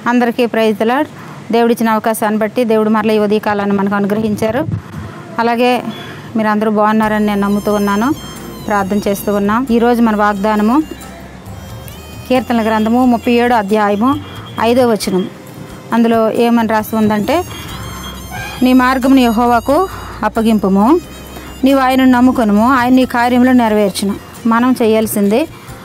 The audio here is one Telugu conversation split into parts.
అందరికీ ప్రైజ్లా దేవుడిచ్చిన అవకాశాన్ని బట్టి దేవుడు మరలా ఈ ఉదయకాలాన్ని మనకు అనుగ్రహించారు అలాగే మీరు అందరూ బాగున్నారని నేను నమ్ముతూ ఉన్నాను ప్రార్థన చేస్తూ ఉన్నాం ఈరోజు మన వాగ్దానము కీర్తనల గ్రంథము ముప్పై ఏడు అధ్యాయము ఐదో వచనం అందులో ఏమని రాసి ఉందంటే నీ మార్గమును యెహోవాకు అప్పగింపుము నీవు ఆయనను నమ్ముకొనుము ఆయన నీ కార్యంలో నెరవేర్చును మనం చేయాల్సింది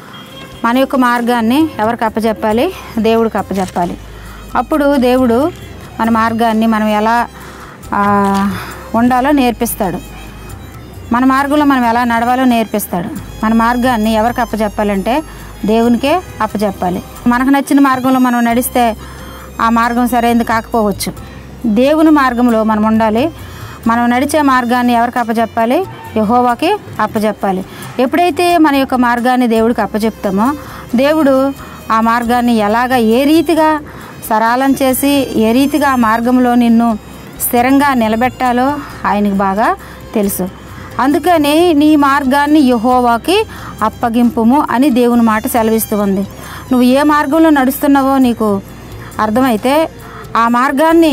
మన యొక్క మార్గాన్ని ఎవరికి అప్పచెప్పాలి దేవుడికి అప్పచెప్పాలి అప్పుడు దేవుడు మన మార్గాన్ని మనం ఎలా ఆ, ఉండాలో నేర్పిస్తాడు మన మార్గంలో మనం ఎలా నడవాలో నేర్పిస్తాడు మన మార్గాన్ని ఎవరికి అప్పచెప్పాలంటే దేవునికే అప్పచెప్పాలి మనకు నచ్చిన మార్గంలో మనం నడిస్తే ఆ మార్గం సరైనది కాకపోవచ్చు దేవుని మార్గంలో మనం ఉండాలి మనం నడిచే మార్గాన్ని ఎవరికి అప్పచెప్పాలి యహోవాకి అప్పచెప్పాలి ఎప్పుడైతే మన యొక్క మార్గాన్ని దేవుడికి అప్పచెప్తామో దేవుడు ఆ మార్గాన్ని ఎలాగ ఏ రీతిగా సరళం చేసి ఏ రీతిగా ఆ మార్గంలో నిన్ను స్థిరంగా నిలబెట్టాలో ఆయనకు బాగా తెలుసు అందుకని నీ మార్గాన్ని యహోవాకి అప్పగింపుము అని దేవుని మాట సెలవిస్తూ ఉంది నువ్వు ఏ మార్గంలో నడుస్తున్నావో నీకు అర్థమైతే ఆ మార్గాన్ని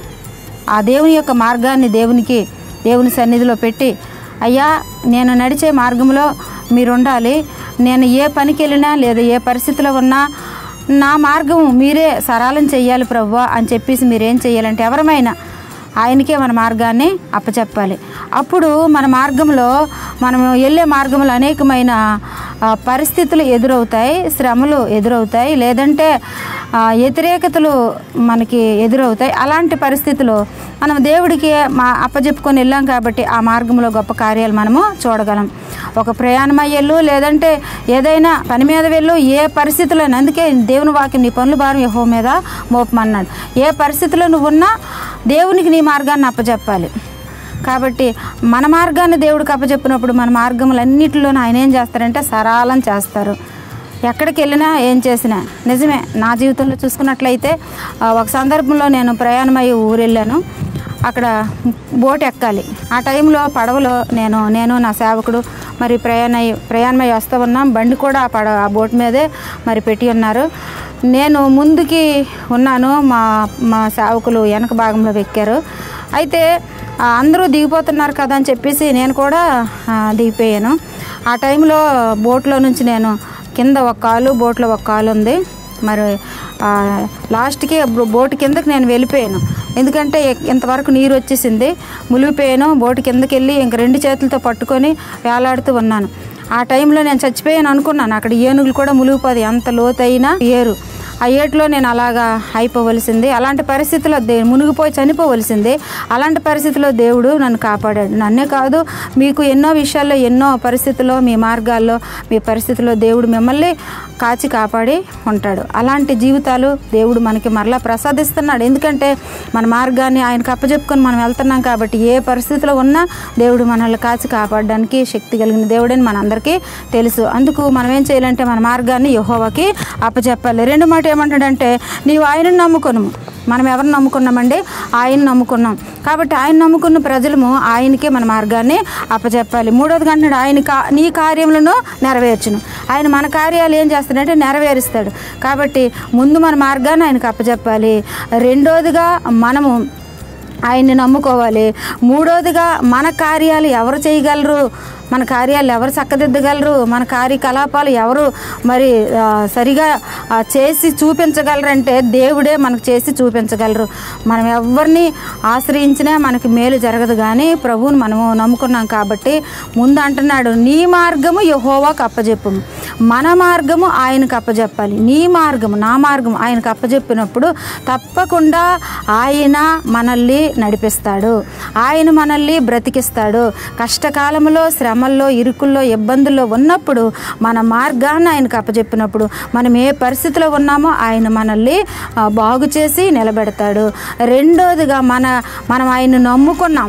ఆ దేవుని యొక్క మార్గాన్ని దేవునికి దేవుని సన్నిధిలో పెట్టి అయ్యా నేను నడిచే మార్గంలో మీరు ఉండాలి నేను ఏ పనికి వెళ్ళినా లేదా ఏ పరిస్థితిలో ఉన్నా నా మార్గం మీరే సరళం చెయ్యాలి ప్రవ్వా అని చెప్పేసి మీరేం చేయాలంటే ఎవరమైనా ఆయనకే మన మార్గాన్ని అప్పచెప్పాలి అప్పుడు మన మార్గంలో మనం వెళ్ళే మార్గంలో అనేకమైన ఆ, పరిస్థితులు ఎదురవుతాయి శ్రమలు ఎదురవుతాయి లేదంటే ఆ, వ్యతిరేకతలు మనకి ఎదురవుతాయి అలాంటి పరిస్థితులు మనం దేవుడికి మా అప్పచెప్పుకొని వెళ్ళాం కాబట్టి ఆ మార్గంలో గొప్ప కార్యాలు మనము చూడగలం ఒక ప్రయాణం అయ్యేళ్ళు లేదంటే ఏదైనా పని మీద వెళ్ళు ఏ పరిస్థితిలో అందుకే దేవుని వాక్యం నీ పనులు భారం యహో మీద మోపమన్నాడు ఏ పరిస్థితిలో నువ్వు ఉన్నా దేవునికి నీ మార్గాన్ని అప్పచెప్పాలి కాబట్టి మన మార్గాన్ని దేవుడికి అప్పచెప్పినప్పుడు మన మార్గములన్నిటిలోనూ ఆయన ఏం చేస్తారంటే సరళం చేస్తారు ఎక్కడికి వెళ్ళినా ఏం చేసినా నిజమే నా జీవితంలో చూసుకున్నట్లయితే ఆ, ఒక సందర్భంలో నేను ప్రయాణం అయ్యి ఊరు వెళ్ళాను అక్కడ బోట్ ఎక్కాలి ఆ టైంలో పడవలో నేను నేను నా సేవకుడు మరి ప్రయాణ ప్రయాణమై వస్తూ ఉన్నాం బండి కూడా ఆ పడ ఆ బోట్ మీదే మరి పెట్టి ఉన్నారు నేను ముందుకి ఉన్నాను మా మా సేవకులు వెనక భాగంలో ఎక్కారు అయితే ఆ, అందరూ దిగిపోతున్నారు కదా అని చెప్పేసి నేను కూడా ఆ, దిగిపోయాను ఆ టైంలో బోట్లో నుంచి నేను కింద ఒక కాలు బోట్లో ఒక కాలు ఉంది మరి ఆ, లాస్ట్కి బో- బోటు కిందకి నేను వెళ్ళిపోయాను ఎందుకంటే ఎ- ఇంతవరకు నీరు వచ్చేసింది మునిగిపోయాను బోటు కిందకి వెళ్ళి ఇంక రెండు చేతులతో పట్టుకొని వేలాడుతూ ఉన్నాను ఆ టైంలో నేను చచ్చిపోయాను అనుకున్నాను అక్కడ ఏనుగులు కూడా మునిగిపోదు ఎంత లోతైన ఏరు ఆ ఏట్లో నేను అలాగా అయిపోవలసింది అలాంటి పరిస్థితిలో దే మునిగిపోయి చనిపోవలసింది అలాంటి పరిస్థితిలో దేవుడు నన్ను కాపాడాడు నన్నే కాదు మీకు ఎన్నో విషయాల్లో ఎన్నో పరిస్థితుల్లో మీ మార్గాల్లో మీ పరిస్థితుల్లో దేవుడు మిమ్మల్ని కాచి కాపాడి ఉంటాడు అలాంటి జీవితాలు దేవుడు మనకి మరలా ప్రసాదిస్తున్నాడు ఎందుకంటే మన మార్గాన్ని ఆయనకు అప్పచెప్పుకొని మనం వెళ్తున్నాం కాబట్టి ఏ పరిస్థితిలో ఉన్నా దేవుడు మనల్ని కాచి కాపాడడానికి శక్తి కలిగిన దేవుడని మనందరికీ తెలుసు అందుకు మనం ఏం చేయాలంటే మన మార్గాన్ని యహోవాకి అప్పచెప్పాలి రెండు మాట ఏమంటాడంటే నీవు ఆయనను నమ్ముకొను మనం ఎవరిని నమ్ముకున్నామండి ఆయన నమ్ముకున్నాం కాబట్టి ఆయన నమ్ముకున్న ప్రజలము ఆయనకే మన మార్గాన్ని అప్పచెప్పాలి మూడోది అంటున్నాడు ఆయన కా నీ కార్యములను నెరవేర్చును ఆయన మన కార్యాలు ఏం చేస్తాడంటే నెరవేరుస్తాడు కాబట్టి ముందు మన మార్గాన్ని ఆయనకు అప్పచెప్పాలి రెండోదిగా మనము ఆయన్ని నమ్ముకోవాలి మూడోదిగా మన కార్యాలు ఎవరు చేయగలరు మన కార్యాలు ఎవరు చక్కదిద్దగలరు మన కార్యకలాపాలు ఎవరు మరి ఆ, సరిగా ఆ, చేసి చూపించగలరంటే దేవుడే మనకు చేసి చూపించగలరు మనం ఎవరిని ఆశ్రయించినా మనకి మేలు జరగదు కానీ ప్రభువుని మనము నమ్ముకున్నాం కాబట్టి ముందు అంటున్నాడు నీ మార్గము యహోవాకు అప్పజెప్పు మన మార్గము ఆయనకు అప్పజెప్పాలి నీ మార్గము నా మార్గము ఆయనకు అప్పజెప్పినప్పుడు తప్పకుండా ఆయన మనల్ని నడిపిస్తాడు ఆయన మనల్ని బ్రతికిస్తాడు కష్టకాలంలో శ్రమల్లో ఇరుకుల్లో ఇబ్బందుల్లో ఉన్నప్పుడు మన మార్గాన్ని ఆయనకు అప్పజెప్పినప్పుడు మనం ఏ పరిస్థితిలో ఉన్నామో ఆయన మనల్ని ఆ, బాగు చేసి నిలబెడతాడు రెండోదిగా మన మనం ఆయన నమ్ముకున్నాం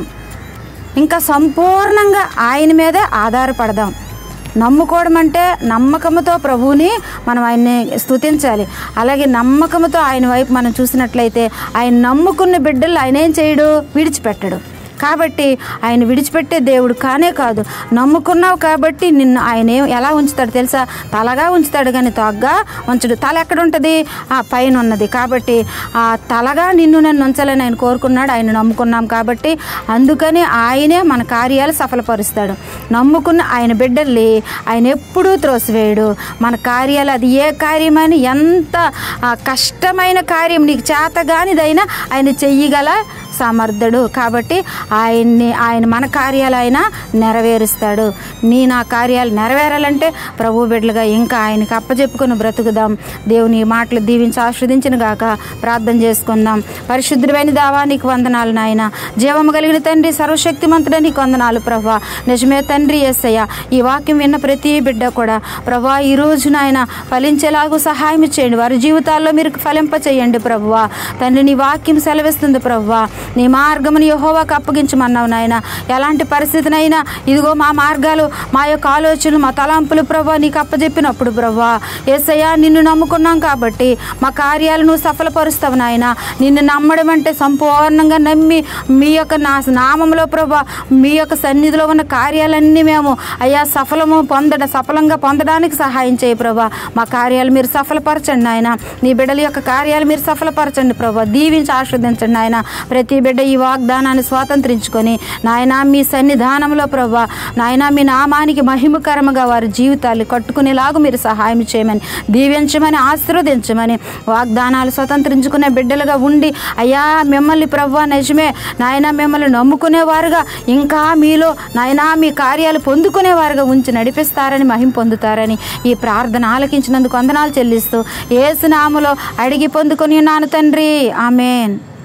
ఇంకా సంపూర్ణంగా ఆయన మీదే ఆధారపడదాం నమ్ముకోవడం అంటే నమ్మకంతో ప్రభువుని మనం ఆయన్ని స్తుతించాలి అలాగే నమ్మకంతో ఆయన వైపు మనం చూసినట్లయితే ఆయన నమ్ముకున్న బిడ్డలు ఆయన ఏం చేయడు విడిచిపెట్టడు కాబట్టి ఆయన విడిచిపెట్టే దేవుడు కానే కాదు నమ్ముకున్నావు కాబట్టి నిన్ను ఆయన ఏం- ఎలా ఉంచుతాడు తెలుసా తలగా ఉంచుతాడు కానీ తొగ్గా ఉంచడు తల ఎక్కడ ఉంటుంది ఆ పైన ఉన్నది కాబట్టి ఆ తలగా నిన్ను నన్ను ఉంచాలని ఆయన కోరుకున్నాడు ఆయన నమ్ముకున్నాం కాబట్టి అందుకని ఆయనే మన కార్యాలు సఫలపరుస్తాడు నమ్ముకున్న ఆయన బిడ్డల్ని ఆయన ఎప్పుడూ త్రోసివేయడు మన కార్యాలు అది ఏ కార్యమని ఎంత ఆ, కష్టమైన కార్యం నీకు చేతగానిదైనా ఆయన చెయ్యగల సమర్థుడు కాబట్టి ఆయన్ని ఆయన మన కార్యాలు ఆయన నెరవేరుస్తాడు నీ నా కార్యాలు నెరవేరాలంటే ప్రభు బిడ్డలుగా ఇంకా ఆయనకి అప్పచెప్పుకొని బ్రతుకుదాం దేవుని ఈ మాటలు దీవించి ఆస్వాదించిన గాక ప్రార్థన చేసుకుందాం పరిశుద్ధుడైన దావా నీకు వందనాలు నాయన జీవము కలిగిన తండ్రి సర్వశక్తిమంతుడ నీకు వందనాలు ప్రభా నిజమే తండ్రి ఎస్సయ్య ఈ వాక్యం విన్న ప్రతి బిడ్డ కూడా ప్రభా ఈ రోజు నాయన ఫలించేలాగూ సహాయం చేయండి వారి జీవితాల్లో మీరు ఫలింప చేయండి ప్రభువా తండ్రి నీ వాక్యం సెలవిస్తుంది ప్రభువా నీ మార్గముని యహోవాకు అప్పగించమన్నావు నాయన ఎలాంటి పరిస్థితినైనా ఇదిగో మా మార్గాలు మా యొక్క ఆలోచనలు మా తలంపులు ప్రభా నీకు అప్పచెప్పినప్పుడు ప్రభా ఏసయ్యా నిన్ను నమ్ముకున్నాం కాబట్టి మా కార్యాలను సఫలపరుస్తావు నాయన నిన్ను నమ్మడం అంటే సంపూర్ణంగా నమ్మి మీ యొక్క నా నామంలో ప్రభా మీ యొక్క సన్నిధిలో ఉన్న కార్యాలన్నీ మేము అయ్యా సఫలము పొందడ సఫలంగా పొందడానికి సహాయం చేయి ప్రభా మా కార్యాలు మీరు సఫలపరచండి నాయన నీ బిడ్డల యొక్క కార్యాలు మీరు సఫలపరచండి ప్రభా దీవించి ఆస్వాదించండి నాయన ప్రతి బిడ్డ ఈ వాగ్దానాన్ని స్వాతంత్రించుకొని నాయన మీ సన్నిధానంలో ప్రభా నాయన మీ నామానికి మహిమకరముగా వారి జీవితాలు కట్టుకునేలాగా మీరు సహాయం చేయమని దీవించమని ఆశీర్వదించమని వాగ్దానాలు స్వతంత్రించుకునే బిడ్డలుగా ఉండి అయ్యా మిమ్మల్ని ప్రభా నిజమే నాయన మిమ్మల్ని నమ్ముకునేవారుగా ఇంకా మీలో నాయనా మీ కార్యాలు పొందుకునేవారుగా ఉంచి నడిపిస్తారని మహిం పొందుతారని ఈ ప్రార్థన ఆలకించినందుకు వందనాలు చెల్లిస్తూ ఏసునాములో అడిగి పొందుకొని ఉన్నాను తండ్రి ఆమెన్